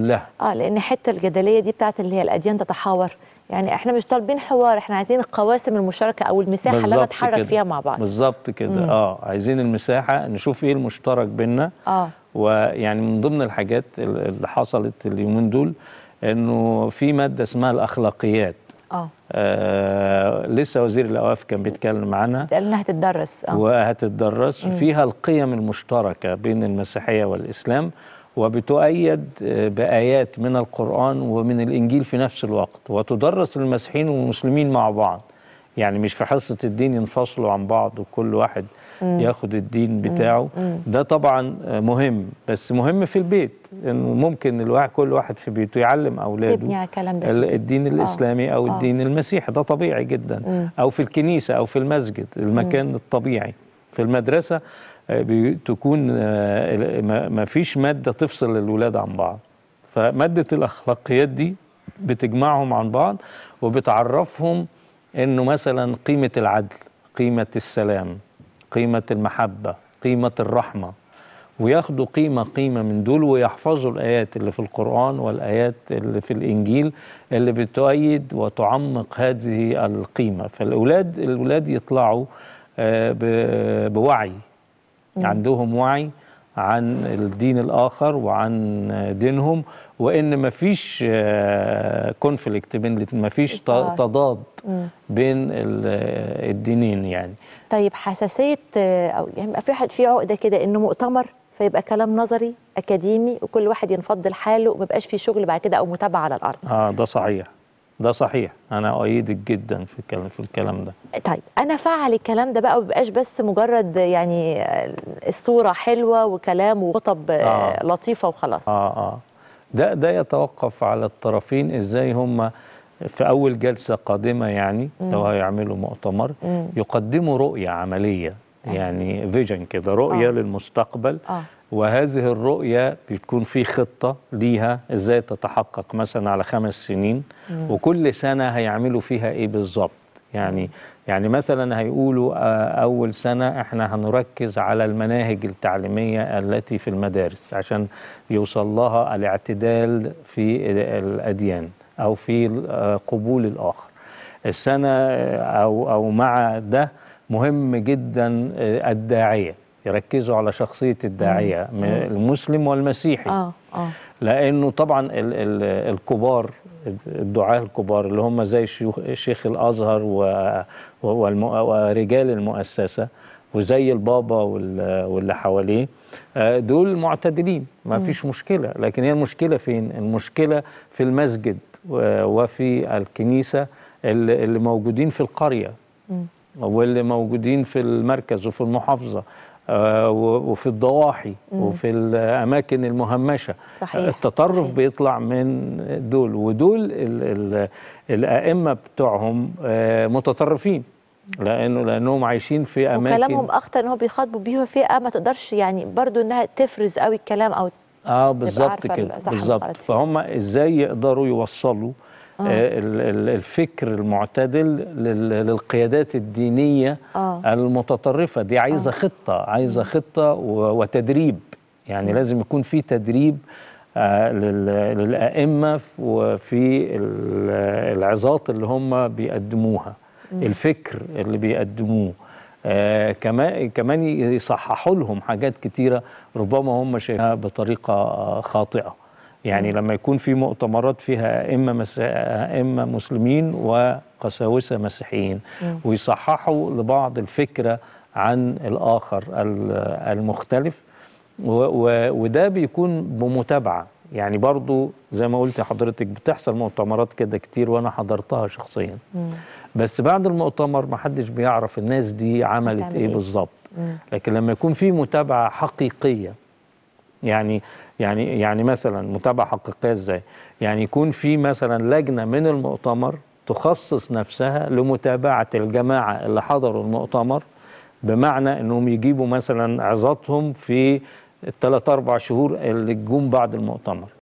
لها اه لان الحته الجدليه دي بتاعت اللي هي الاديان تتحاور يعني احنا مش طالبين حوار احنا عايزين القواسم المشتركه او المساحه اللي بالظبط نتحرك كده. فيها مع بعض بالظبط كده مم. اه عايزين المساحه نشوف ايه المشترك بيننا اه ويعني من ضمن الحاجات ال- اللي حصلت اليومين دول انه في ماده اسمها الاخلاقيات اه آه لسه وزير الاوقاف كان بيتكلم عنها قال انها هتتدرس اه وهتتدرس مم. فيها القيم المشتركه بين المسيحيه والاسلام وبتؤيد آه، بايات من القران ومن الانجيل في نفس الوقت وتدرس للمسيحيين والمسلمين مع بعض يعني مش في حصه الدين ينفصلوا عن بعض وكل واحد مم. ياخد الدين بتاعه مم. ده طبعا آه، مهم بس مهم في البيت انه ممكن الواحد كل واحد في بيته يعلم اولاده تبني على الكلام ده ال- كده. الدين الاسلامي او آه. الدين المسيحي ده طبيعي جدا مم. او في الكنيسه او في المسجد المكان الطبيعي في المدرسه آه، بي- تكون آه، ال- ما ما فيش ماده تفصل الولاد عن بعض فماده الاخلاقيات دي بتجمعهم عن بعض وبتعرفهم انه مثلا قيمه العدل قيمه السلام قيمه المحبه قيمه الرحمه وياخدوا قيمة قيمة من دول ويحفظوا الآيات اللي في القرآن والآيات اللي في الإنجيل اللي بتؤيد وتعمق هذه القيمة فالأولاد الأولاد يطلعوا آه، ب- بوعي مم. عندهم وعي عن الدين الآخر وعن دينهم وإن مفيش كونفليكت بين الاتنين، مفيش ت- إطار. تضاد مم. بين ال- الدينين يعني طيب حساسيه آه، او يعني يبقى في واحد في عقده كده انه مؤتمر فيبقى كلام نظري اكاديمي وكل واحد ينفض لحاله وما يبقاش في شغل بعد كده او متابعه على الارض اه ده صحيح ده صحيح انا اؤيدك جدا في الكلام في الكلام ده طيب انا فعل الكلام ده بقى وما يبقاش بس مجرد يعني آه، الصوره حلوه وكلام وخطب آه، آه. لطيفه وخلاص اه اه ده ده يتوقف على الطرفين ازاي هم في اول جلسه قادمه يعني لو مم. هيعملوا مؤتمر مم. يقدموا رؤيه عمليه أيوة. يعني فيجن كده رؤيه آه. للمستقبل اه وهذه الرؤيه بتكون في خطه ليها ازاي تتحقق مثلا على خمس سنين مم. وكل سنه هيعملوا فيها ايه بالظبط يعني يعني مثلا هيقولوا آه، اول سنه احنا هنركز على المناهج التعليميه التي في المدارس عشان يوصل لها الاعتدال في الاديان او في آه، قبول الاخر السنه آه، او او مع ده مهم جدا آه، الداعيه يركزوا على شخصيه الداعيه مم. المسلم والمسيحي اه اه لانه طبعا ال ال الكبار الدعاة الكبار اللي هم زي شيوخ شيخ الازهر و- والم- ورجال المؤسسه وزي البابا وال- واللي حواليه آه، دول معتدلين ما مم. فيش مشكله لكن هي المشكله فين المشكله في المسجد و- وفي الكنيسه اللي اللي موجودين في القريه مم. واللي موجودين في المركز وفي المحافظه آه، و- وفي الضواحي مم. وفي الاماكن المهمشه صحيح التطرف صحيح. بيطلع من دول ودول ال ال الائمه بتوعهم آه، متطرفين لانه لانهم عايشين في اماكن وكلامهم اخطر ان هو بيخاطبوا بيها فئه ما تقدرش يعني برضو انها تفرز قوي الكلام او اه بالظبط عارفة كده الصح بالظبط والغلط. فهم ازاي يقدروا يوصلوا آه. آه ال- ال- الفكر المعتدل لل- للقيادات الدينيه اه المتطرفه دي عايزه آه. خطه عايزه خطه و- وتدريب يعني مم. لازم يكون في تدريب آه، لل- للائمه وفي ال- العظات اللي هم بيقدموها مم. الفكر اللي بيقدموه آه كمان كمان يصححوا لهم حاجات كتيره ربما هم شايفينها بطريقه آه، خاطئه يعني مم. لما يكون في مؤتمرات فيها ائمه مس... ائمه مسلمين وقساوسه مسيحيين مم. ويصححوا لبعض الفكره عن الاخر ال- المختلف و... و... وده بيكون بمتابعه يعني برضو زي ما قلت حضرتك بتحصل مؤتمرات كده كتير وانا حضرتها شخصيا مم. بس بعد المؤتمر محدش بيعرف الناس دي عملت بتعمل ايه إيه؟ بالظبط مم. لكن لما يكون في متابعه حقيقيه يعني يعني يعني مثلا متابعه حقيقيه ازاي يعني يكون في مثلا لجنه من المؤتمر تخصص نفسها لمتابعه الجماعه اللي حضروا المؤتمر بمعنى انهم يجيبوا مثلا عظاتهم في الثلاث اربع شهور اللي جم بعد المؤتمر